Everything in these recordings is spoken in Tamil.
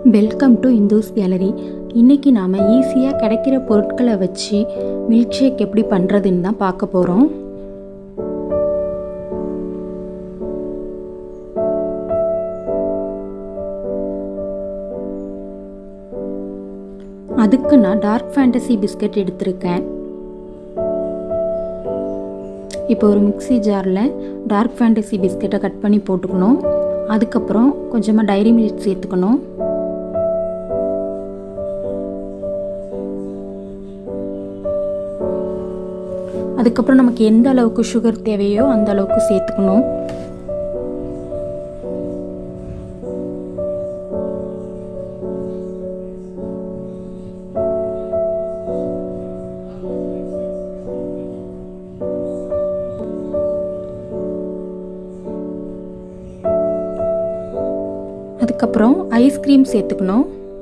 வெல்கம் டு இந்துஸ் கேலரி இன்றைக்கி நாம் ஈஸியாக கிடைக்கிற பொருட்களை வச்சு மில்க் ஷேக் எப்படி பண்ணுறதுன்னு தான் பார்க்க போகிறோம் அதுக்கு நான் டார்க் ஃபேண்டசி பிஸ்கட் எடுத்திருக்கேன் இப்போ ஒரு மிக்சி ஜாரில் டார்க் ஃபேண்டசி பிஸ்கெட்டை கட் பண்ணி போட்டுக்கணும் அதுக்கப்புறம் கொஞ்சமாக டைரி மில்க் சேர்த்துக்கணும் அதுக்கப்புறம் நமக்கு எந்த அளவுக்கு சுகர் தேவையோ அந்த அளவுக்கு சேர்த்துக்கணும் அதுக்கப்புறம் ஐஸ்கிரீம் சேர்த்துக்கணும்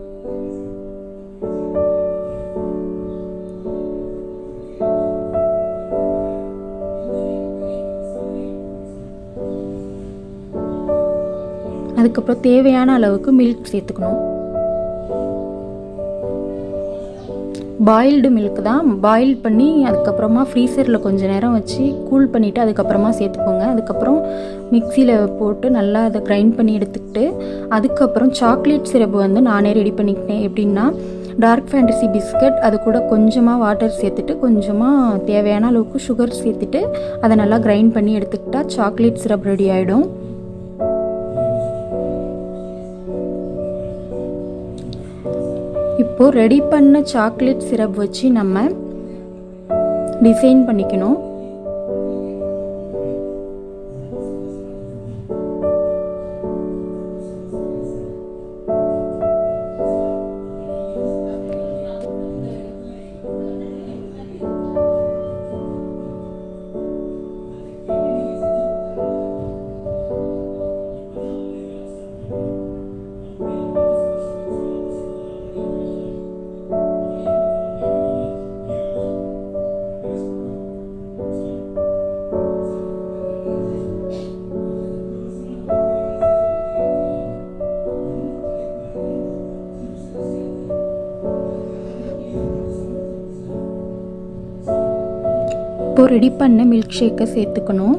அதுக்கப்புறம் தேவையான அளவுக்கு மில்க் சேர்த்துக்கணும் பாயில்டு மில்க் தான் பாயில் பண்ணி அதுக்கப்புறமா ஃப்ரீசரில் கொஞ்ச நேரம் வச்சு கூல் பண்ணிவிட்டு அதுக்கப்புறமா சேர்த்துக்கோங்க அதுக்கப்புறம் மிக்சியில் போட்டு நல்லா அதை கிரைண்ட் பண்ணி எடுத்துக்கிட்டு அதுக்கப்புறம் சாக்லேட் சிரப்பு வந்து நானே ரெடி பண்ணிக்கிட்டேன் எப்படின்னா டார்க் ஃபேண்டசி பிஸ்கட் அது கூட கொஞ்சமாக வாட்டர் சேர்த்துட்டு கொஞ்சமாக தேவையான அளவுக்கு சுகர் சேர்த்துட்டு அதை நல்லா கிரைண்ட் பண்ணி எடுத்துக்கிட்டால் சாக்லேட் சிரப் ரெடி ஆகிடும் இப்போது ரெடி பண்ண சாக்லேட் சிரப் வச்சு நம்ம டிசைன் பண்ணிக்கணும் இப்போது ரெடி பண்ண மில்க் ஷேக்கை சேர்த்துக்கணும்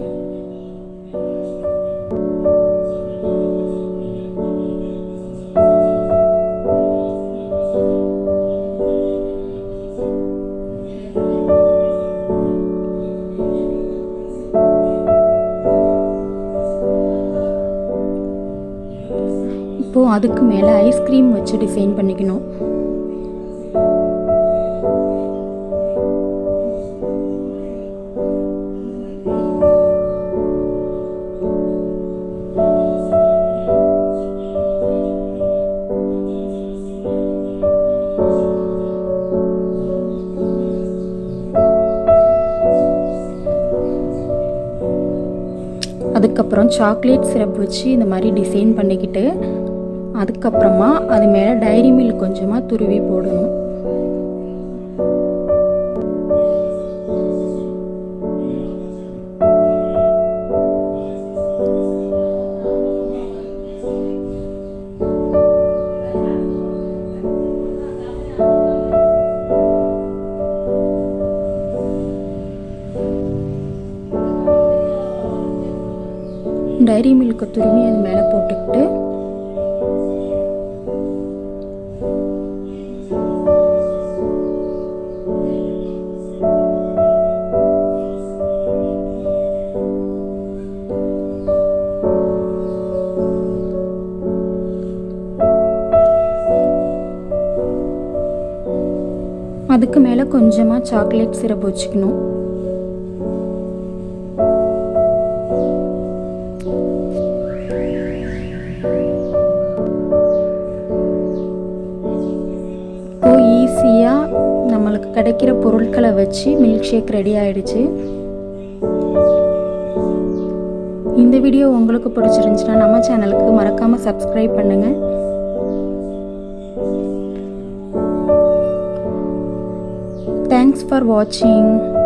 இப்போது அதுக்கு மேலே ஐஸ்கிரீம் வச்சு டிசைன் பண்ணிக்கணும் அதுக்கப்புறம் சாக்லேட் சிரப் வச்சு இந்த மாதிரி டிசைன் பண்ணிக்கிட்டு அதுக்கப்புறமா அது மேலே டைரி மில்க் கொஞ்சமாக துருவி போடணும் டைரி மில்கை துருவி அது மேலே போட்டுக்கிட்டு அதுக்கு மேலே கொஞ்சமாக சாக்லேட் சிரப் வச்சுக்கணும் இப்போது ஈஸியாக நம்மளுக்கு கிடைக்கிற பொருட்களை வச்சு மில்க் ஷேக் ரெடி ஆயிடுச்சு இந்த வீடியோ உங்களுக்கு பிடிச்சிருந்துச்சுன்னா நம்ம சேனலுக்கு மறக்காமல் சப்ஸ்கிரைப் பண்ணுங்கள் தேங்க்ஸ் ஃபார் வாட்சிங்